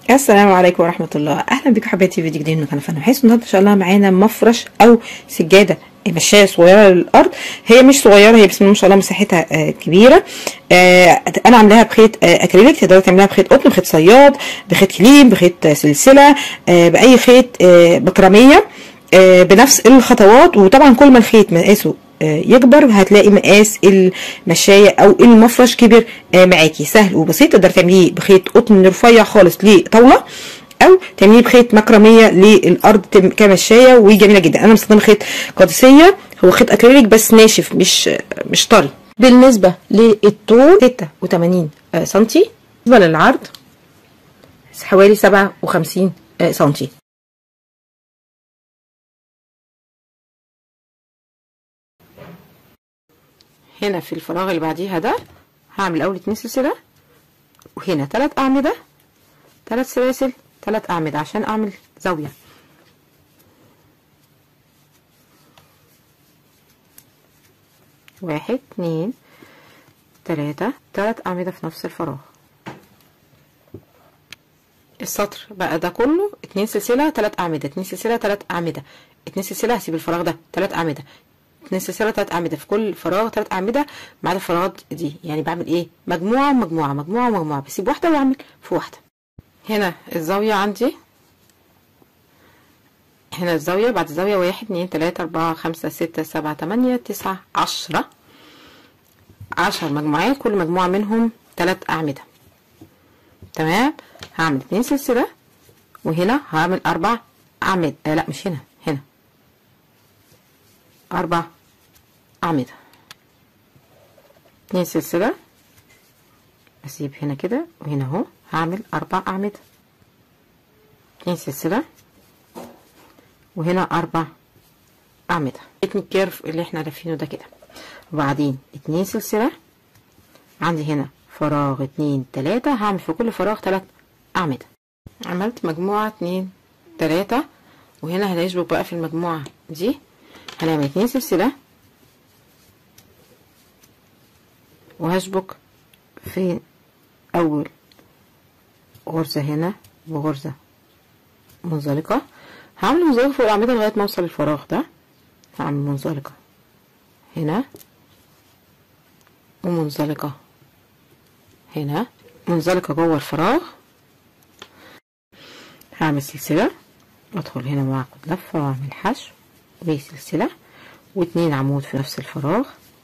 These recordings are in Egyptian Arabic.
السلام عليكم ورحمة الله أهلا بكم حبايبي في فيديو جديد من قناة فن وحس النهارده إن شاء الله معانا مفرش أو سجادة مشاية صغيرة للأرض هي مش صغيرة هي بسم الله ما شاء الله مساحتها آه كبيرة آه أنا عاملاها بخيط آه أكريليك تقدري تعمليها بخيط قطن بخيط صياد بخيط كليم بخيط آه سلسلة آه بأي خيط آه بكرامية آه بنفس الخطوات وطبعا كل ما الخيط مقاسه يكبر هتلاقي مقاس المشاية او المفرش كبر معاكي سهل وبسيط تقدر تعمليه بخيط قطن رفيع خالص لطاوله او تعمليه بخيط مكرميه للارض كمشايه وجميله جدا انا مستخدمه خيط قادسيه هو خيط اكريليك بس ناشف مش مش طري بالنسبه للطول 86 سنتي بالنسبه للعرض حوالي 57 سنتي هنا في الفراغ اللي بعديها ده هعمل اول اتنين سلسله وهنا تلات اعمده تلات سلاسل تلات اعمده عشان اعمل زاويه واحد اتنين تلاته تلات اعمده في نفس الفراغ السطر بقى ده كله اتنين سلسله تلات اعمده اتنين سلسله تلات اعمده اتنين سلسله هسيب الفراغ ده تلات اعمده اتنين سلسله تلات اعمده في كل فراغ تلات اعمده ما عدا الفراغات دي يعني بعمل ايه مجموعه ومجموعه مجموعه ومجموعه بسيب واحده واعمل في واحده هنا الزاويه عندي هنا الزاويه بعد الزاويه واحد اتنين تلاته اربعه خمسه سته سبعه تمانيه تسعه عشره عشر مجموعات كل مجموعه منهم تلات اعمده تمام هعمل اتنين سلسله وهنا هعمل اربع اعمده آه لا مش هنا هنا اربع اعمده اتنين سلسله اسيب هنا كده وهنا اهو هعمل اربع اعمده اتنين سلسله وهنا اربع اعمده اتني الكيرف اللي احنا لافينه ده كده وبعدين اتنين سلسله عندي هنا فراغ اتنين تلاته هعمل في كل فراغ تلات اعمده عملت مجموعه اتنين تلاته وهنا هنشبك بقى في المجموعه دي هنعمل اتنين سلسلة وهشبك في أول غرزة هنا وغرزة منزلقة هعمل منزلقة فوق الأعمدة لغاية ما أوصل الفراغ ده هعمل منزلقة هنا ومنزلقة هنا منزلقة جوه الفراغ هعمل سلسلة أدخل هنا وأعقد لفة وأعمل حشو وسلسلة واتنين عمود في نفس الفراغ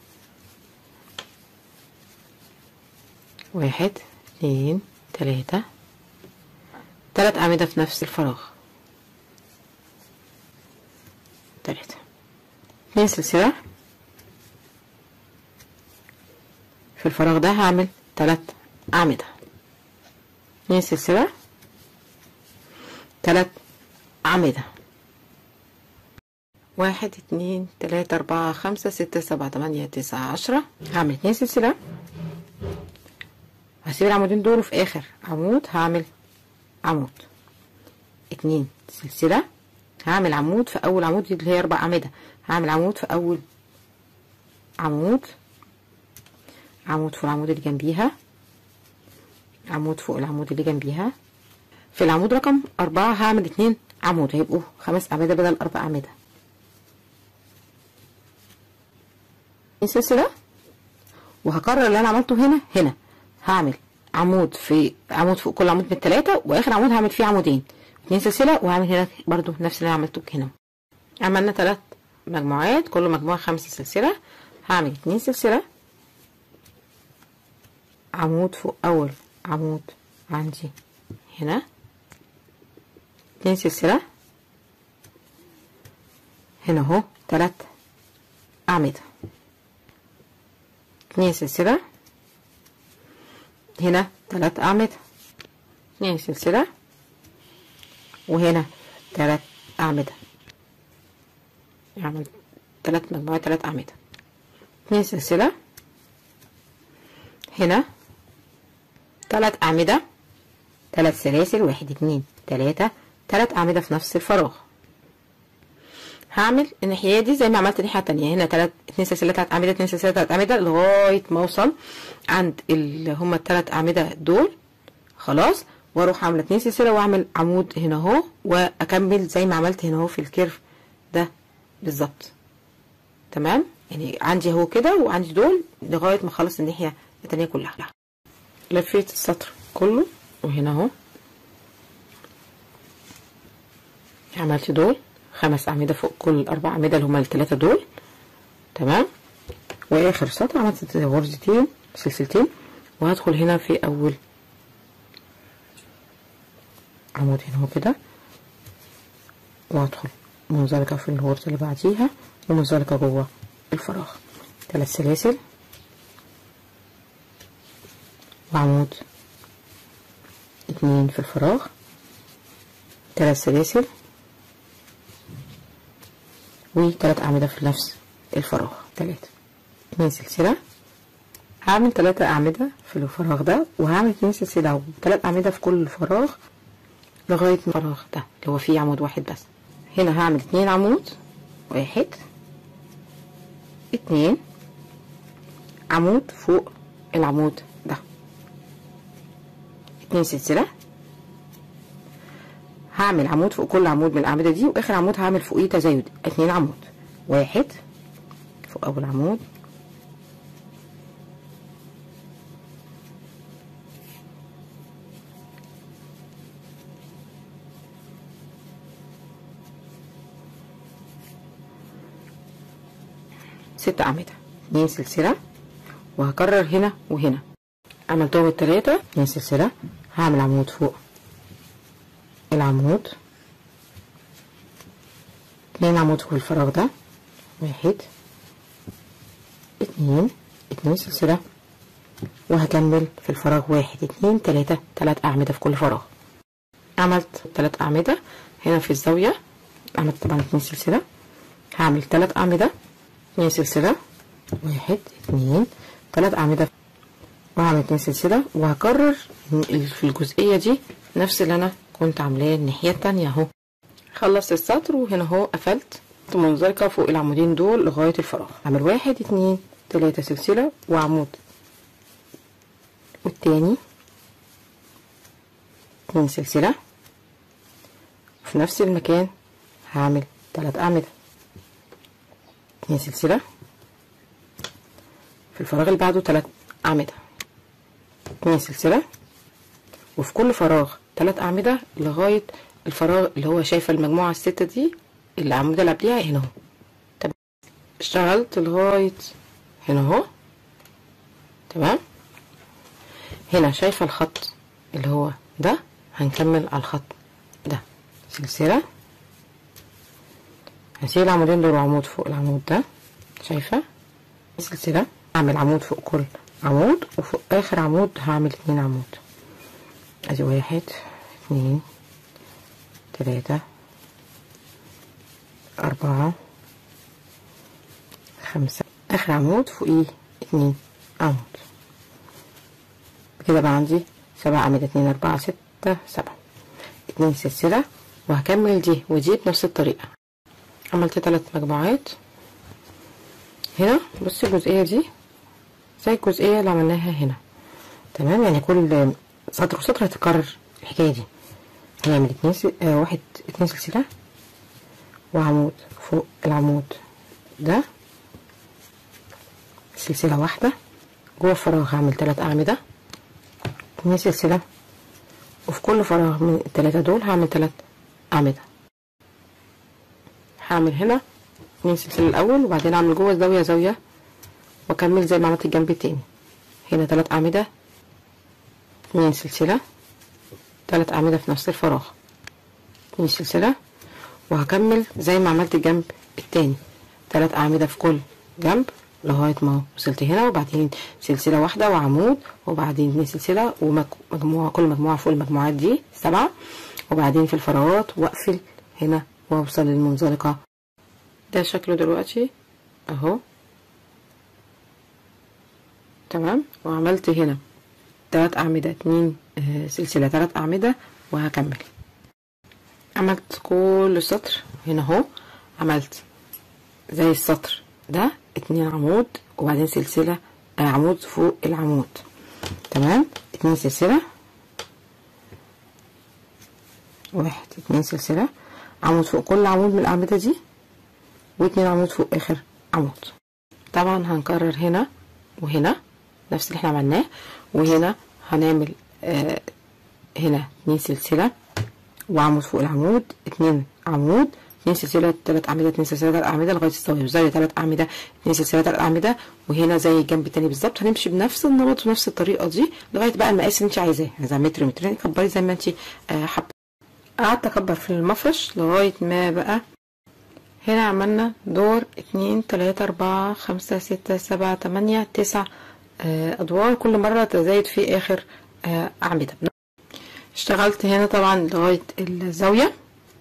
واحد اتنين تلاتة تلات أعمدة في نفس الفراغ تلاتة اتنين سلسلة في الفراغ ده هعمل تلات أعمدة اتنين سلسلة تلات أعمدة واحد اتنين تلاتة اربعة خمسة ستة سبعة تمانية تسعة عشرة هعمل اتنين سلسلة هسيب العمودين دول وفي اخر عمود هعمل عمود اتنين سلسلة هعمل عمود في اول عمود اللي هي اربع اعمدة هعمل عمود في اول عمود عمود فوق العمود اللي جنبيها عمود فوق العمود اللي جنبيها في العمود رقم اربعة هعمل اتنين عمود هيبقوا خمس اعمدة بدل اربع اعمدة سلسلة وهكرر اللي انا عملته هنا هنا هعمل عمود في عمود فوق كل عمود من التلاتة واخر عمود هعمل فيه عمودين اتنين سلسلة وهعمل هنا برضو نفس اللي انا عملته هنا عملنا تلات مجموعات كل مجموعة خمسة سلسلة هعمل اتنين سلسلة عمود فوق اول عمود عندي هنا اتنين سلسلة هنا اهو تلات اعمده اتنين سلسلة هنا تلات أعمدة اتنين سلسلة وهنا تلات أعمدة أعمل تلات مجموعات تلات أعمدة اتنين سلسلة هنا تلات أعمدة تلات سلاسل واحد اتنين تلاتة تلات أعمدة في نفس الفراغ هعمل الناحيه دي زي ما عملت الناحيه التانية هنا تلات اتنين سلسله تلات اعمده اتنين سلسله تلات اعمده لغايه ما اوصل عند اللي هما التلات اعمده دول خلاص واروح عامله اتنين سلسله واعمل عمود هنا اهو واكمل زي ما عملت هنا اهو في الكيرف ده بالظبط تمام يعني عندي اهو كده وعندي دول لغايه ما اخلص الناحيه التانيه كلها لفيت السطر كله وهنا اهو عملت دول خمس اعمده فوق كل الاربع اعمده اللي هما الثلاثه دول تمام واخر سطر عملت غرزتين سلسلتين وهدخل هنا في اول عمود هنا اهو كده وادخل منزلقه في الغرزه اللي بعديها ومنزلقه جوه الفراغ ثلاث سلاسل وعمود اتنين في الفراغ ثلاث سلاسل وثلاث أعمدة في نفس الفراغ ثلاثة اتنين سلسلة هعمل ثلاثة أعمدة في الفراغ ده وهعمل اتنين سلسلة وثلاث أعمدة في كل فراغ لغاية الفراغ ده اللي هو فيه عمود واحد بس هنا هعمل اتنين عمود واحد اتنين عمود فوق العمود ده اتنين سلسلة هعمل عمود فوق كل عمود من الأعمدة دي وآخر عمود هعمل فوقيه تزايد اتنين عمود واحد فوق أول عمود ست أعمدة اتنين سلسلة وهكرر هنا وهنا عملتهم التلاتة اتنين سلسلة هعمل عمود فوق العمود اتنين عمود في الفراغ ده واحد اتنين اتنين سلسلة وهكمل في الفراغ واحد اتنين تلاتة تلات أعمدة في كل فراغ عملت تلات أعمدة هنا في الزاوية عملت طبعا اتنين سلسلة هعمل تلات أعمدة اتنين سلسلة واحد اتنين تلات أعمدة وهعمل اتنين سلسلة وهكرر في الجزئية دي نفس اللي أنا كنت عاملاه الناحية التانية اهو خلصت السطر وهنا اهو قفلت منزلقة فوق العمودين دول لغاية الفراغ اعمل واحد اتنين تلاتة سلسلة وعمود والتاني اتنين سلسلة في نفس المكان هعمل تلات أعمدة اتنين سلسلة في الفراغ اللي بعده تلات أعمدة اتنين سلسلة وفي كل فراغ تلات أعمدة لغاية الفراغ اللي هو شايفة المجموعة الستة دي الأعمدة اللي قبليها هنا اهو تمام اشتغلت لغاية هنا اهو تمام هنا شايفة الخط اللي هو ده هنكمل على الخط ده سلسلة هشيل العمودين دول عمود فوق العمود ده شايفة سلسلة اعمل عمود فوق كل عمود وفوق اخر عمود هعمل اتنين عمود ادي واحد اتنين تلاتة أربعة خمسة آخر عمود فوقيه اتنين عمود كده بقى عندي سبع أعمدة اتنين أربعة ستة سبعة اتنين سلسلة وهكمل دي ودي بنفس الطريقة عملت تلات مجموعات هنا بصي الجزئية دي زي الجزئية اللي عملناها هنا تمام يعني كل سطر وسطر هتكرر الحكاية دي هنعمل اتنين س... آه واحد اتنين سلسلة وعمود فوق العمود ده سلسلة واحدة جوه الفراغ هعمل تلات أعمدة اتنين سلسلة وفي كل فراغ من التلاتة دول هعمل تلات أعمدة هعمل هنا اتنين سلسلة الأول وبعدين أعمل جوه الزاوية زاوية وأكمل زي ما عملت الجنب التاني هنا تلات أعمدة اتنين سلسلة تلات أعمدة في نفس الفراغ اتنين سلسلة وهكمل زي ما عملت الجنب التاني تلات أعمدة في كل جنب لغاية ما وصلت هنا وبعدين سلسلة واحدة وعمود وبعدين اتنين سلسلة ومجموعة كل مجموعة فوق المجموعات دي سبعة وبعدين في الفراغات واقفل هنا واوصل للمنزلقة ده شكله دلوقتي اهو تمام وعملت هنا تلات أعمدة اتنين آه سلسلة تلات أعمدة وهكمل عملت كل سطر هنا اهو عملت زي السطر ده اتنين عمود وبعدين سلسلة آه عمود فوق العمود تمام اتنين سلسلة واحد اتنين سلسلة عمود فوق كل عمود من الأعمدة دي واتنين عمود فوق آخر عمود طبعا هنكرر هنا وهنا نفس اللي احنا عملناه وهنا هنعمل آه هنا اتنين سلسلة وعمود فوق العمود اتنين عمود اتنين سلسلة تلات أعمدة اتنين سلسلة تلات أعمدة لغاية الزاوية والزاوية تلات أعمدة اتنين سلسلة تلات أعمدة وهنا زي الجنب التاني بالظبط هنمشي بنفس النمط ونفس الطريقة دي لغاية بقى المقاس اللي انت عايزاه عايزاه متر مترين كبري زي ما انت آه حابة قعدت أكبر في المفرش لغاية ما بقى هنا عملنا دور اتنين تلاتة أربعة خمسة ستة سبعة تمانية تسع آه أدوار كل مرة تزايد في آخر آه أعمدة اشتغلت هنا طبعا لغاية الزاوية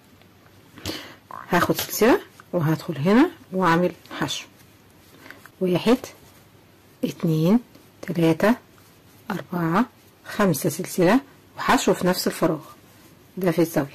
هاخد سلسلة وهدخل هنا واعمل حشو واحد اتنين تلاتة اربعة خمسة سلسلة وحشو في نفس الفراغ ده في الزاوية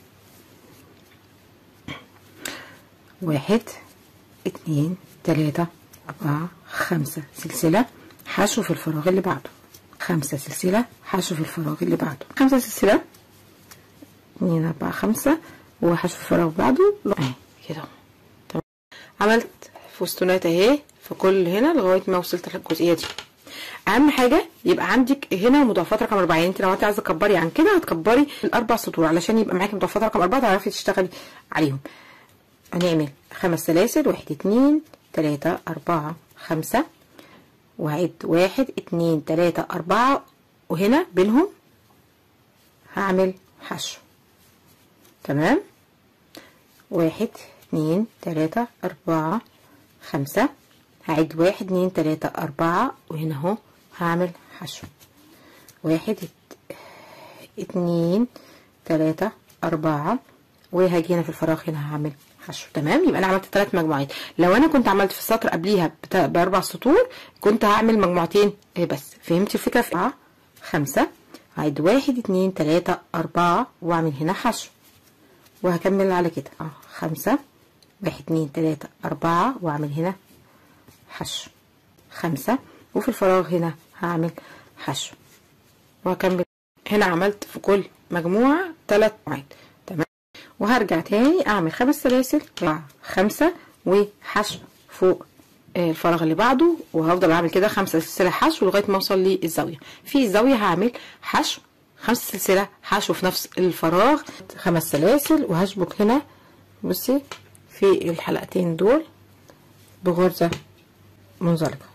واحد اتنين تلاتة اربعة خمسة سلسلة حشو في الفراغ اللي بعده خمسة سلسلة حشو في الفراغ اللي بعده خمسة سلسلة اتنين اربعة خمسة وحشو في الفراغ بعده اهي كده تمام عملت فستونات اهي في كل هنا لغايه ما وصلت للجزئيه دي اهم حاجه يبقى عندك هنا مضاعفات رقم اربعه يعني انت لو انت عايزه تكبري عن كده هتكبري الاربع سطور علشان يبقى معاكي مضاعفات رقم اربعه تعرفي تشتغلي عليهم هنعمل خمس سلاسل واحد اتنين تلاته اربعه خمسه وهعد واحد اتنين تلاته اربعه وهنا بينهم هعمل حشو تمام واحد اتنين تلاتة اربعة خمسة هعد واحد اتنين تلاتة اربعة وهنا اهو هعمل حشو واحد ات... اتنين تلاتة اربعة وهاجي هنا في الفراغ هنا هعمل حشو تمام يبقى انا عملت ثلاث مجموعات لو انا كنت عملت في السطر قبليها بتا... باربع سطور كنت هعمل مجموعتين بس فهمتي الفكره في اربعة خمسة هعد واحد اتنين تلاتة اربعة واعمل هنا حشو وهكمل على كده اه خمسة واحد اتنين تلاتة اربعة واعمل هنا حشو خمسة وفي الفراغ هنا هعمل حشو وهكمل هنا عملت في كل مجموعة تلات مجموعات تمام وهرجع تاني اعمل خمس سلاسل خمسة وحشو فوق الفراغ اللي بعده وهفضل اعمل كده خمسة سلسلة حشو لغاية ما اوصل للزاوية في الزاوية هعمل حشو خمس سلسلة حشو في نفس الفراغ خمس سلاسل وهشبك هنا بصي في الحلقتين دول بغرزة منزلقة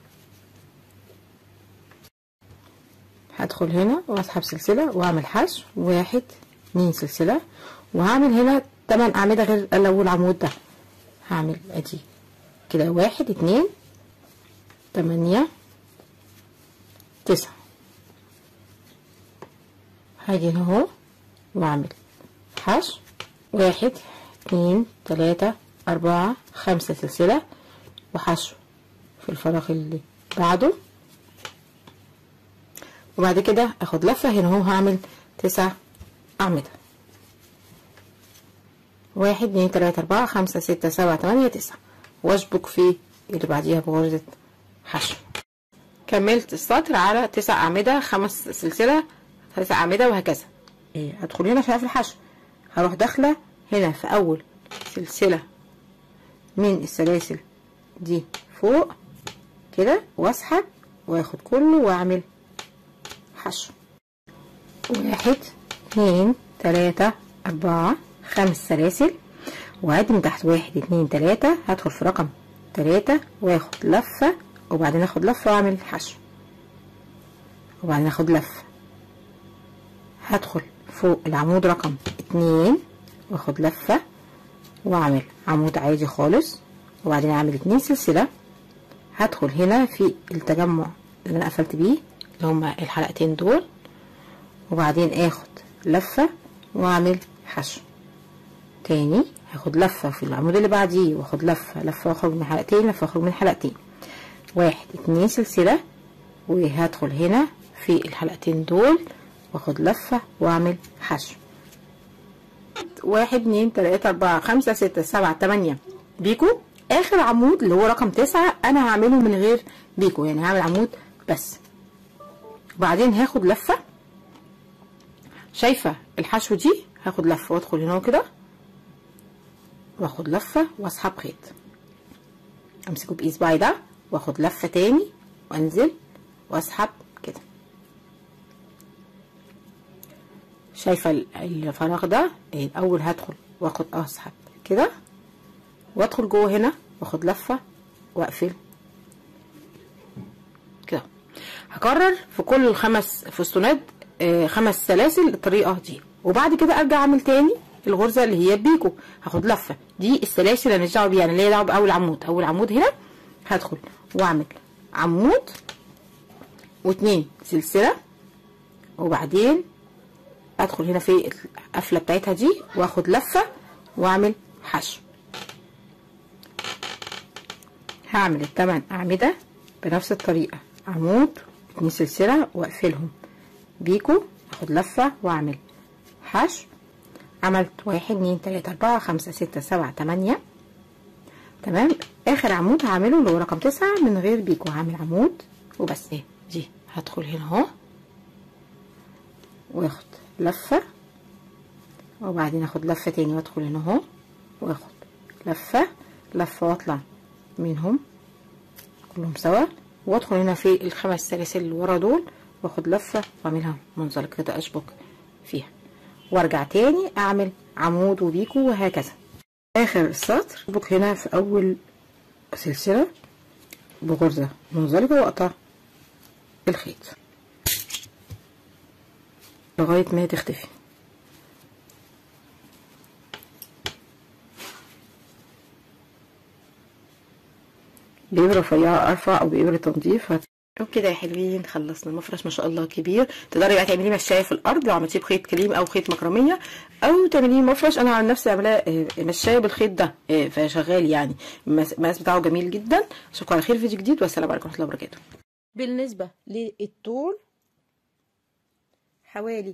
هدخل هنا واسحب سلسلة واعمل حشو واحد اتنين سلسلة وهعمل هنا تمن اعمدة غير الاول عمود ده هعمل ادي كده واحد اتنين تمانية تسعة هاجي هنا اهو واعمل حشو واحد اتنين تلاتة اربعة خمسة سلسلة وحشو في الفراغ اللي بعده وبعد كده اخد لفة هنا اهو هعمل تسع اعمدة واحد اتنين تلاتة اربعة خمسة ستة سبعة تمانية تسعة واشبك في اللي بعديها بغرزة حشو كملت السطر على تسع اعمدة خمس سلسلة تسع اعمدة وهكذا ايه هدخل هنا في الحشو هروح داخلة هنا في اول سلسلة من السلاسل دي فوق كده واسحب واخد كله واعمل حشو واحد اتنين تلاتة اربعة خمس سلاسل وعد من تحت واحد اتنين تلاتة هدخل في رقم تلاتة واخد لفة وبعدين اخد لفة واعمل حشو وبعدين اخد لفة هدخل فوق العمود رقم اتنين واخد لفة واعمل عمود عادي خالص وبعدين اعمل اتنين سلسلة هدخل هنا في التجمع اللي انا قفلت بيه اللي هما الحلقتين دول وبعدين اخد لفة واعمل حشو تاني هاخد لفة في العمود اللي بعديه واخد لفة لفة واخرج من حلقتين لفة واخرج من حلقتين واحد اتنين سلسلة وهدخل هنا في الحلقتين دول واخد لفة واعمل حشو واحد اتنين تلاتة اربعة خمسة ستة سبعة تمانية بيكو اخر عمود اللي هو رقم تسعة انا هعمله من غير بيكو يعني هعمل عمود بس وبعدين هاخد لفة شايفة الحشو دي هاخد لفه وادخل هنا كده واخد لفه واسحب خيط امسكه باصبعي ده واخد لفه تاني وانزل واسحب كده شايفه الفراغ ده الاول هدخل واخد اسحب كده وادخل جوه هنا واخد لفه واقفل كده هكرر في كل الخمس فستونات آه خمس سلاسل الطريقه دي وبعد كده ارجع اعمل تاني الغرزه اللي هي بيكو هاخد لفه دي السلاسل اللي دعوه بيها اللي هي دعوه باول عمود اول عمود هنا هدخل واعمل عمود واتنين سلسله وبعدين ادخل هنا في القفله بتاعتها دي واخد لفه واعمل حشو هعمل التمن اعمده بنفس الطريقه عمود اتنين سلسله واقفلهم بيكو اخد لفه واعمل حشو عملت واحد اتنين تلاته اربعه خمسه سته سبعه تمانيه تمام اخر عمود هعمله اللي هو رقم تسعه من غير بيكو هعمل عمود وبس ايه دي هدخل هنا اهو واخد لفه وبعدين اخد لفه تاني وادخل هنا اهو واخد لفه لفه واطلع منهم كلهم سوا وادخل هنا في الخمس سلاسل اللي ورا دول واخد لفه واعملها منزلق كده اشبك فيها وارجع تاني اعمل عمود وبيكو وهكذا اخر السطر اشبك هنا في اول سلسله بغرزه منزلقه واقطع الخيط لغايه ما تختفي بإبرة رفيعة أرفع أو بإبرة تنظيف هت... وبكده يا حلوين خلصنا المفرش ما شاء الله كبير تقدري بقى تعمليه مشاية في الأرض لو عملتيه بخيط كريم أو خيط مكرمية أو تعمليه مفرش أنا عن نفسي عاملاه مشاية بالخيط ده فشغال يعني المقاس بتاعه جميل جدا أشوفكم على خير فيديو جديد والسلام عليكم ورحمة الله وبركاته بالنسبة للطول حوالي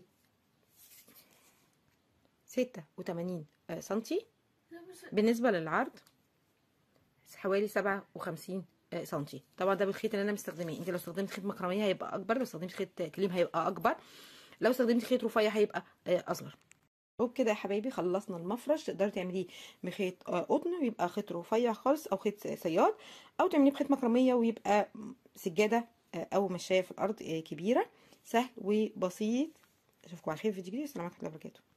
ستة وتمانين سنتي بالنسبة للعرض حوالي سبعة وخمسين سنتي طبعا ده بالخيط اللي انا مستخدماه انت لو استخدمت خيط مكرميه هيبقى اكبر لو استخدمت خيط كليم هيبقى اكبر لو استخدمت خيط رفيع هيبقى اصغر وبكده يا حبايبي خلصنا المفرش تقدري تعمليه بخيط قطن ويبقى خيط رفيع خالص او خيط صياد او تعمليه بخيط مكرميه ويبقى سجاده او مشايه في الارض كبيره سهل وبسيط اشوفكم على خير في فيديو جديد السلام عليكم ورحمه الله وبركاته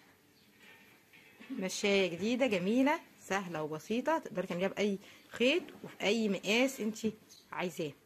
مشايه جديده جميله سهله وبسيطه تقدري تعمليها باي خيط وفي اي مقاس انت عايزاه